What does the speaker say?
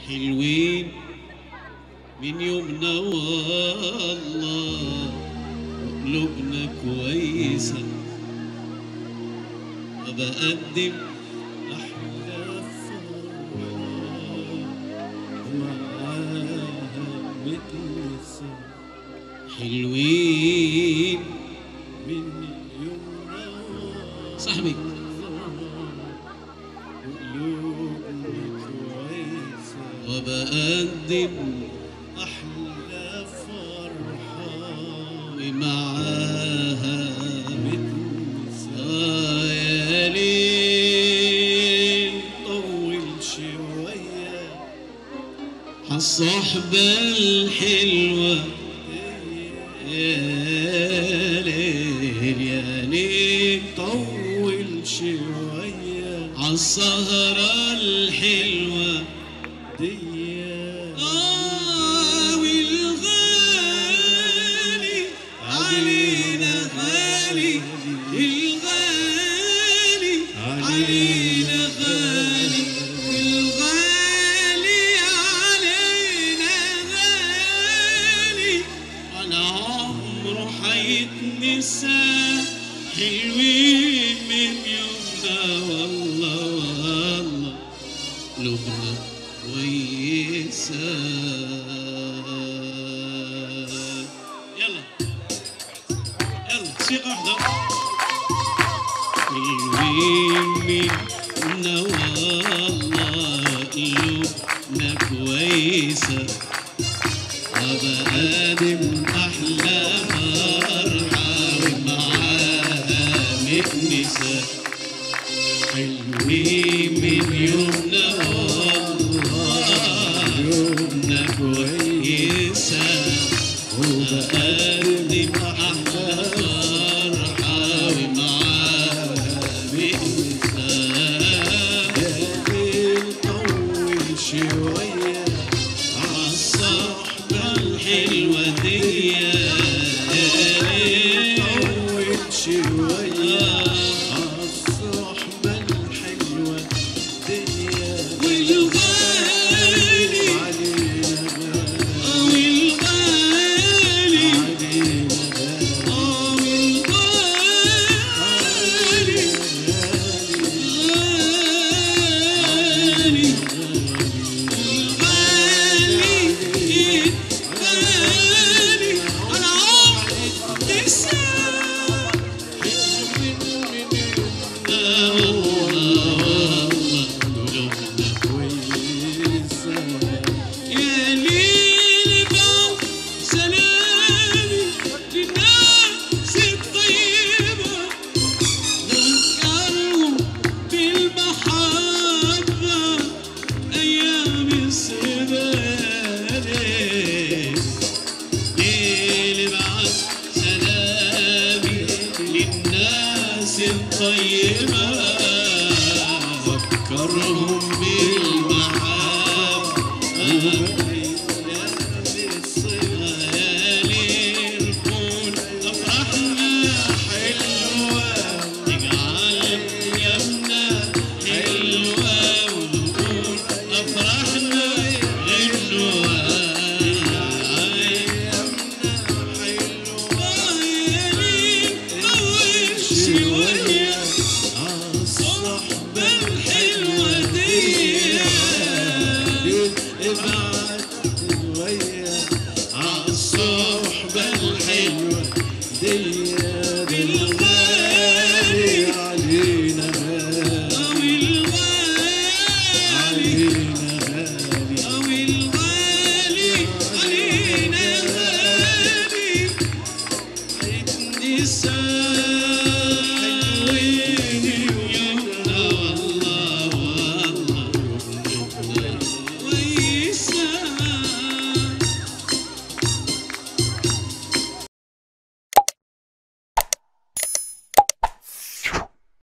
حلوين من يومنا والله وقلوبنا كويسة وبقدم أحلى فرحة ومعاها متنسى حلوين من يومنا صاحبي وقلوبنا كويسة وبقدم أحلى فرحة ومعاها متنسى آه يا ليل طول شوية عالصحبة الحلوة يا ليل يا ليل طول شوية عالسهرة الحلوة دي آه والغالي علينا غالي الغالي علينا غالي الغالي علينا غالي على عمره حيتنسى حلوين من يومنا والله والله قلوبنا كويسة يلا يلا موسيقى واحدة حلوين منا والله قلوبنا كويسة وبقادم أحلى فرحة ومعاها مكنسة حلوين من يومنا والله يومنا كويسة وبقدم أحلى فرحة ومعاها مكنسة طول شوية عالصحبة الحلوة دي طول شوية عالصحبة الحلوة دي والغالي علينا والغالي علينا والغالي غالي غالي غالي على عمر نساء كويسة يا ليل جو سلامي للناس الطيبة ذكرهم بالمحبة أيام السبالة ليل بعد سلامي للناس الطيبة ذكرهم بالمحبة شوية